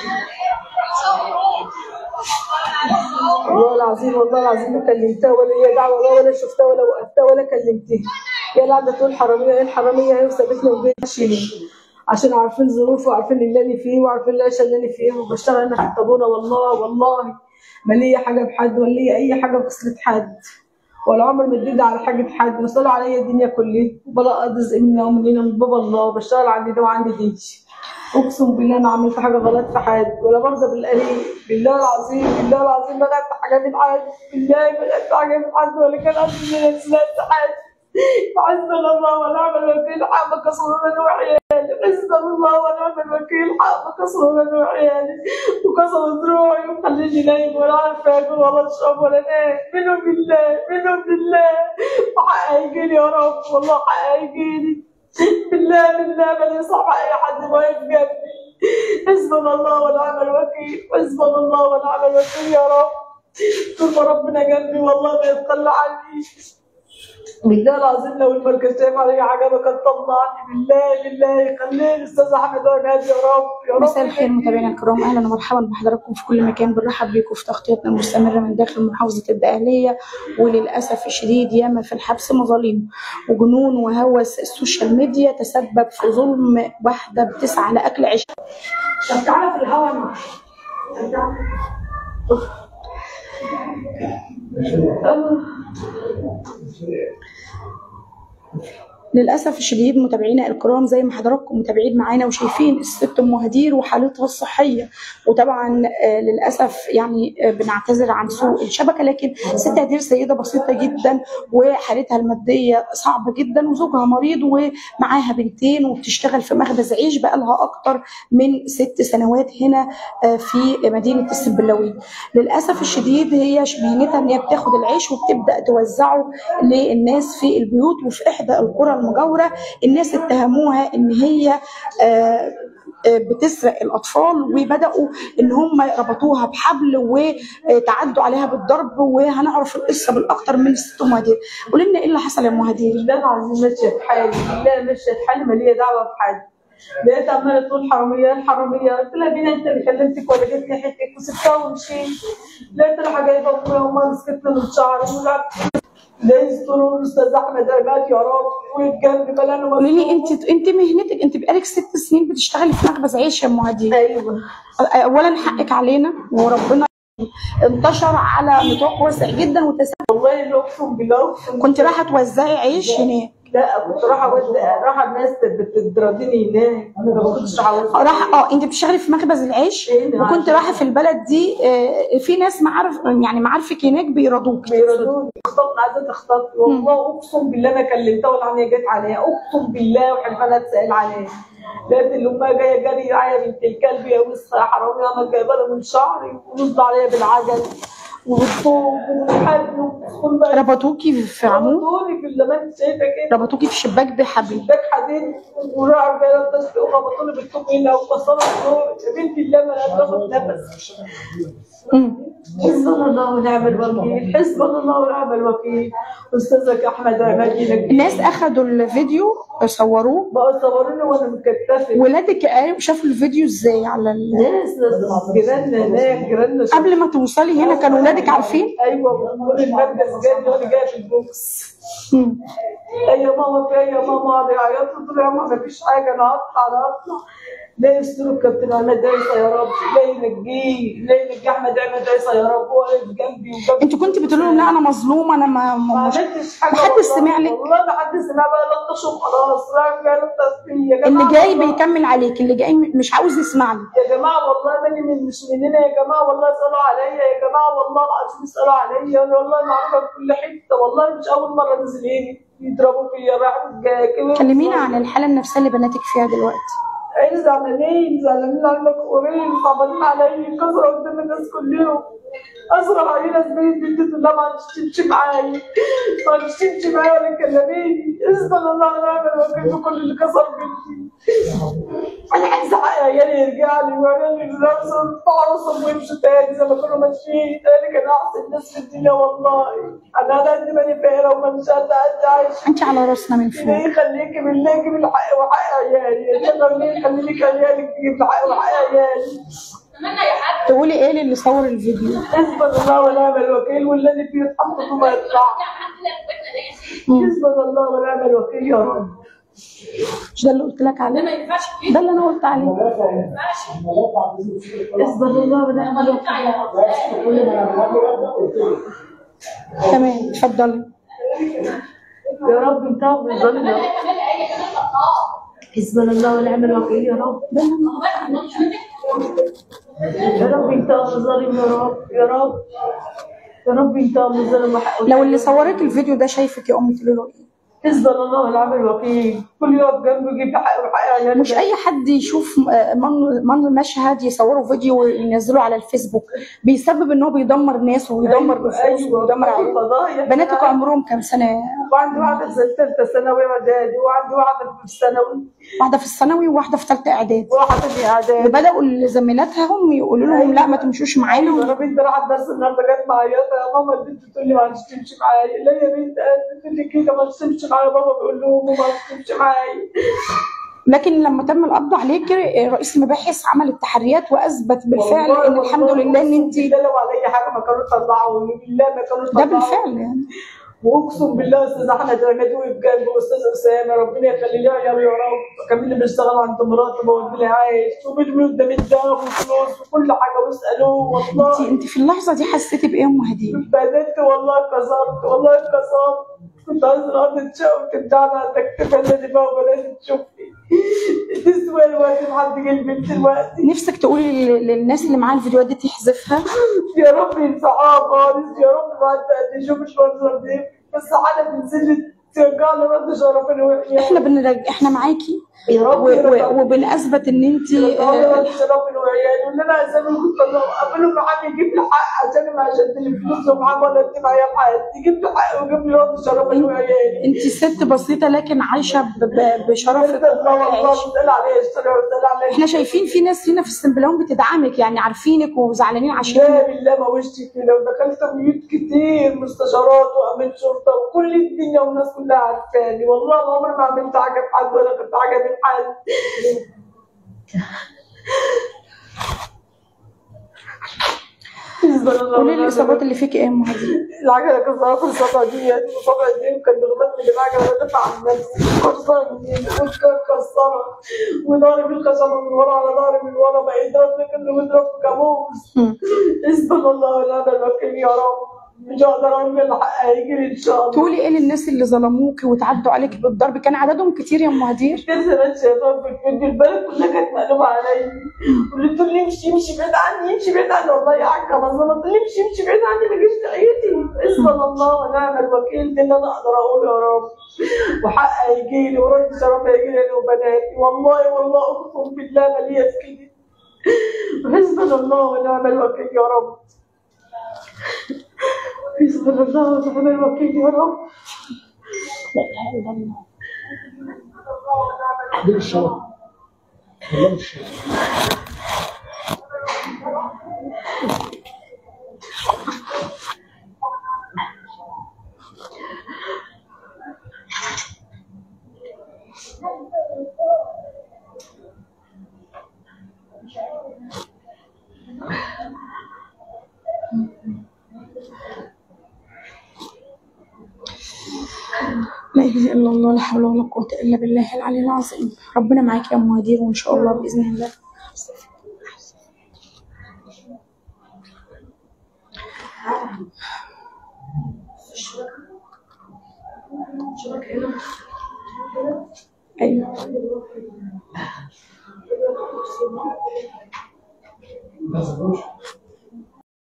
والله العظيم والله العظيم ما كلمتها ولا هي دعوه ولا ولا شفتها ولا وقفتها ولا كلمتها هي اللي قاعده تقول حراميه ايه الحراميه هي وسابتني وجيت ليه عشان عارفين ظروفي وعارفين اللي انا فيه وعارفين العيشه اللي انا فيها وبشتغل انا في الطابونه والله والله ما ليا حاجه بحد ولا ليا اي حاجه بكسلة حد ولا عمر ما اديت على حاجه حد وصلوا عليا الدنيا كلها وبلا رزق منا ومننا من باب الله وبشتغل عندي ده وعندي دي اقسم بالله ما عملت حاجه غلط في حد ولا برضه بالقليل بالله العظيم بالله العظيم ما خدت حاجه من حد بالله ما خدت حاجه من حد ولا كان عندي من سمعت حد حسبنا الله ونعم الوكيل حقك صورنا وعيالي حسبنا الله ونعم الوكيل حقك صورنا وعيالي وكسر دروعي وخليني نايم ولا عارفه اكل ولا اشرب ولا انام منهم بالله منهم بالله وحقها يجيلي يا رب والله حقها يجيلي بالله بالله ما يصعب اي حد واقف جنبي حسبنا الله ونعم الوكيل حسبنا الله ونعم الوكيل يا رب طول ما ربنا جنبي والله ما يتخلى عني بالله العظيم لو المركز شايف علي حاجه ما كان طلعني بالله بالله يخليني استاذ احمد وجهاد يا رب يا رب مساء الخير متابعينا الكرام اهلا ومرحبا بحضراتكم في كل مكان بنرحب بيكم في تغطيتنا المستمره من داخل محافظه الدقهليه وللاسف الشديد ياما في الحبس مظالم وجنون وهوس السوشيال ميديا تسبب في ظلم واحده بتسعى لاكل عيش طب تعالى في الهوا معايا للاسف الشديد متابعينا الكرام زي ما حضراتكم متابعين معانا وشايفين الست ام هدير وحالتها الصحيه وطبعا آه، للاسف يعني آه، بنعتذر عن سوء الشبكه لكن ست هدير سيده بسيطه جدا وحالتها الماديه صعبه جدا وزوجها مريض ومعاها بنتين وبتشتغل في مخبز عيش بقالها اكتر من ست سنوات هنا آه، في مدينه السنبلاوين للاسف الشديد هي مهنتها ان هي بتاخد العيش وبتبدا توزعه للناس في البيوت وفي احدى القرى المجاوره الناس اتهموها ان هي آه، آه، بتسرق الاطفال وبداوا ان هم ربطوها بحبل وتعدوا عليها بالضرب وهنعرف القصه بالاكثر من الست ام هدير قولي لنا ايه اللي حصل يا ام هدير بالله العظيم ماشيه في حالي بالله ماشيه في حالي ماليه دعوه بحد لقيت عماله تقول حراميه الحراميه قلت لها بينا انت اللي كلمتك ولا جبت لي حتتك وسبتها ومشيت لقيت راح جايبه امي وما مسكتني من شعري ولعبت لا يستروا الاستاذ احمد عماد يا رب ويتجنب بلانا قولي لي انت انت مهنتك انت بقالك ست سنين بتشتغلي في مخبز عيش يا ام هدير ايوه اولا حقك علينا وربنا انتشر على نطاق واسع جدا وتسبب والله اللي اقسم بالله اقسم كنت رايحه توزعي عيش هناك لا كنت رايحه اود رايحه الناس بتدردني هناك انا ما كنتش عاوزه راح اه انت بتشتغلي في مخبز العيش إيه، وكنت رايحه في البلد دي آه، في ناس معارف يعني معارفك هناك بيرضوك بيردوني اخطبت عايزه تخطبني والله اقسم بالله ما كلمتها ولا عينيا جت عليها اقسم بالله وحلفانه اتسال عليها لقيت اللي امها جايه جري معايا بنت الكلب يا وسخه يا حرامي انا جايبه لها من شعري ونص عليا بالعجل وبالطوب وبالحبل وكل بقى ربطوكي في عمود ربطوني في اللي ما انت شايفه كده ربطوكي في شباك بحبل شباك حديد وراحوا جايه التسبيح وخبطوني بالطوب هنا وكسروا الطوب يا بنتي الله ما انا باخد نفس مم. حسبنا الله ونعم الوكيل حسبنا الله ونعم الوكيل استاذك احمد عماد ينجيك الناس اخدوا الفيديو صوروه بقى صوروني وانا مكتفه ولادك قالوا شافوا الفيديو ازاي على ال... ناس ناس جيراننا هناك جيراننا شافوا. قبل ما توصلي هنا كانوا ولادك عارفين ايوه بقول المركز جاي وانا جايه في البوكس مم. اي يا ماما في يا ماما بيعيطوا قلت له يا ماما مفيش حاجه انا هطلع انا هطلع لا يستروا الكابتن عماد عيسى يا رب لا ينجيه لا ينجي احمد عماد عيسى يا رب هو واقف جنبي وجنبي انت كنت بتقولوا لهم لا انا مظلومه انا ما, ما ما مش... عملتش حاجه محدش والله. سمع لك؟ والله ما حد سمع بقى لطشوا خلاص راح جاي التصفيه يا اللي جماعه جاي والله- بيكمل عليك اللي جاي مش عاوز يسمع لك يا جماعه والله ماني من مش مننا يا جماعه والله اسالوا عليا يا جماعه والله العظيم اسالوا عليا انا والله معروفه في كل حته والله مش اول مره انزل هنا يضربوا فيا راح جاي كلمينا عن الحاله النفسيه اللي بناتك فيها دلوقتي عيل زعلانين زعلانين على المكورين صعبانين عليا كسروا قدام الناس كلهم أزرع عيلة زميلي بنتي تقول لها ما عادش تمشي معايا ما عادش تمشي معايا ولا تكلميني اسم الله ونعم الوكيل في كل اللي كسر بنتي أنا عايزة حق عيالي يرجع لي وعيالي يرقصوا يتعرصوا ويمشوا تاني زي ما كانوا ماشيين أنا كان أحسن ناس في الدنيا والله أنا على قد ما أنا فقيرة وما مش قد قد عايشة انت على راسنا من ربنا فوق يخليكي بالله يجيب الحق وحق عيالي يا ربنا يخلي لك عيالك تجيب الحق وحق عيالي تقولي ايه للي صور الفيديو حسبنا الله ونعم الوكيل والذي فيه الحق ثم يطلع مم. حسبنا الله ونعم الوكيل يا رب مش ده اللي قلت لك عليه ده اللي انا قلت عليه حسبنا الله ونعم الوكيل تمام اتفضلي يا رب انت بالظلم يا رب حسبنا الله ونعم الوكيل يا رب ده اللي انا قلت عليه يا رب انت الظالم يا رب يا رب يا رب انت الظالم لو اللي صورت الفيديو ده شايفك يا امي تقولي له ايه حسبنا الله ونعم الوكيل كل يوم جنبه يجيب حق وحق عياله مش اي حد يشوف آه، من من مشهد يصوروا فيديو وينزلوا على الفيسبوك بيسبب ان هو بيدمر ناس ويدمر نفوس ويدمر عيال فضايح بناتك عمرهم كام سنه وعندي واحدة في ثالثة ثانوي إعدادي وعندي واحدة في الثانوي واحده في الثانوي وواحده في ثالثه اعدادي وواحدة في إعدادي وبداوا زميلاتهم يقولوا لهم لا ما تمشوش معانا انا بنت راحت درس النهارده جت معيطه يا ماما البنت تقول لي ما عادش تمشي معايا لا يا بنت أنا تقول لي كده ما عادش تمشي معايا بابا بيقول لهم ما عادش تمشي معايا لكن لما تم القبض عليك آه، رئيس المباحث عمل التحريات واثبت بالفعل والله- ان الحمد والله لله ان انت بالله لو على اي حاجه ما كانوا طلعوا بالله ما كانوا ده طلعوا بالفعل يعني واقسم بالله استاذ احمد عماد وقف جنبي واستاذ اسامه ربنا يخلي لي عيال يا رب كان اللي بيشتغل عند مراته بودي لها عايش وبيرمي قدام الدهب وفلوس وكل حاجه ويسالوه انت والله انت في اللحظه دي حسيتي بايه يا ام هديه اتبهدلت والله اتكسرت والله اتكسرت كنت عايز الارض تشق وترجعني عندك تفلني بقى وبنات تشوفني تسوى الوقت لحد جه البيت دلوقتي نفسك تقولي لل- للناس اللي معاها الفيديوهات دي تحذفها يا رب ينفعها خالص يا رب ما حد يشوف المنظر ده بس حاجه تنزل ترجع لي رد شرفنا وحياه احنا بنرج... احنا معاكي يا و... رب و... وبنثبت ان انت رد شرفنا وعيالي وان انا اسامي كنت اقابله معاه يجيب لي حق عشان ما عشان لي فلوس ومعاه ولا ادي معايا حق يجيب لي حق ويجيب لي رد شرفنا وعيالي انت ست بسيطه لكن عايشه ب... ب... بشرفك الله والله وبالعيش. بتسال عليه اشتري بتسال عليه احنا شايفين في ناس هنا في السنبلاون بتدعمك يعني عارفينك وزعلانين عشان لا بالله ما وشي كده ودخلت بيوت كتير مستشارات وامين شرطه وكل الدنيا والناس كلها عارفاني والله عمري ما عملت حاجه في حد ولا كنت حاجه من حد حسبنا الله قولي لي ونعم الاصابات اللي فيك ايه يا ام هديه العجلة كان صراحة الصبع دي الصبع دي وكان بيخبطني بالعجلة بدافع عن نفسي كسرة مني وكسرة وضارب الخشبة من ورا على ضهري من ورا بقى يضرب لي كأنه بيضرب في كابوس مم. حسبنا الله ونعم الوكيل يا رب مش هقدر اقول الحق هيجري ان شاء الله تقولي ايه للناس اللي ظلموكي وتعدوا عليك بالضرب كان عددهم كتير يا ام هدير كتير زمان شايفاها في الفيديو البلد كلها كانت مقلوبة عليا واللي تقول لي امشي امشي بعيد عني امشي بعيد عني والله يا حاجة مظلمة تقول لي امشي امشي بعيد عني ما جيش ناحيتي حسبنا الله ونعم الوكيل ده اللي انا اقدر اقوله يا رب وحق هيجي لي ورد شرف هيجي لي انا وبناتي والله والله اقسم بالله مالية في كده حسبنا الله ونعم الوكيل يا رب حسبنا الله ونعم الوكيل يا رب لا اله الا الله دي الشرف والله الشرف لا اله الا الله لا حول ولا قوه الا بالله العلي العظيم ربنا معاك يا ام هدير وان شاء الله باذن الله ايوه ما تزعلوش